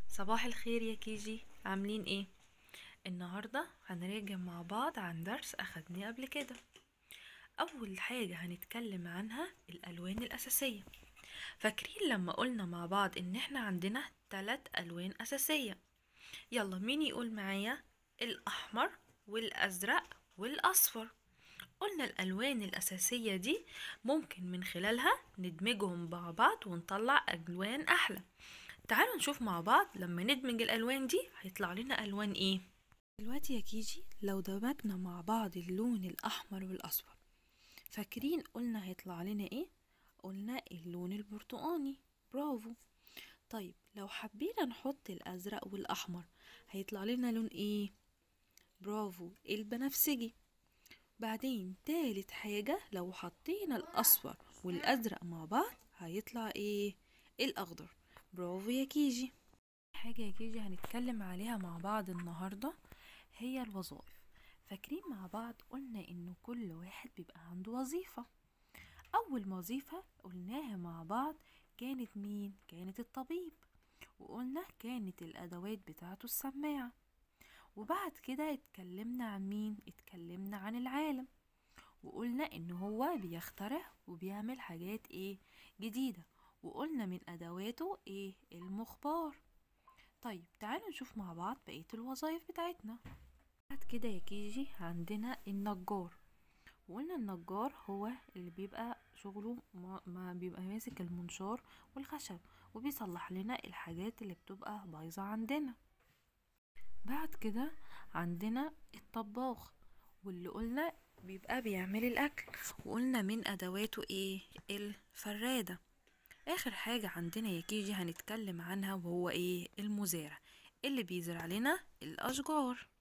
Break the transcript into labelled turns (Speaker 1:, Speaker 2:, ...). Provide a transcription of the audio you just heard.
Speaker 1: صباح الخير يا كيجي عاملين ايه النهاردة هنراجع مع بعض عن درس اخدناه قبل كده اول حاجة هنتكلم عنها الالوان الاساسية فاكرين لما قلنا مع بعض ان احنا عندنا تلات الوان اساسية يلا مين يقول معايا الاحمر والازرق والاصفر قلنا الالوان الاساسية دي ممكن من خلالها ندمجهم مع بعض ونطلع الوان احلى تعالوا نشوف مع بعض لما ندمج الالوان دي هيطلع لنا الوان ايه دلوقتي يا كيجي لو دمجنا مع بعض اللون الاحمر والاصفر فاكرين قلنا هيطلع لنا ايه قلنا اللون البرتقاني برافو طيب لو حبينا نحط الازرق والاحمر هيطلع لنا لون ايه برافو البنفسجي بعدين تالت حاجة لو حطينا الأصفر والأزرق مع بعض هيطلع ايه الأخضر برافو يا كيجي حاجة يا كيجي هنتكلم عليها مع بعض النهاردة هي الوظائف فاكرين مع بعض قلنا انه كل واحد بيبقى عنده وظيفة اول وظيفة قلناها مع بعض كانت مين كانت الطبيب وقلنا كانت الادوات بتاعته السماعة وبعد كده اتكلمنا عن مين اتكلمنا عن العالم وقلنا ان هو بيخترع وبيعمل حاجات ايه جديدة وقلنا من ادواته ايه المخبار طيب تعالوا نشوف مع بعض بقية الوظائف بتاعتنا بعد كده يا كيجي عندنا النجار وقلنا النجار هو اللي بيبقى شغله ما, ما بيبقى ماسك المنشار والخشب وبيصلح لنا الحاجات اللي بتبقى بايظة عندنا بعد كده عندنا الطباخ واللي قلنا بيبقى بيعمل الاكل وقلنا من ادواته ايه الفرادة اخر حاجة عندنا يا كيجي هنتكلم عنها وهو ايه المزارع اللي بيزرع لنا الاشجار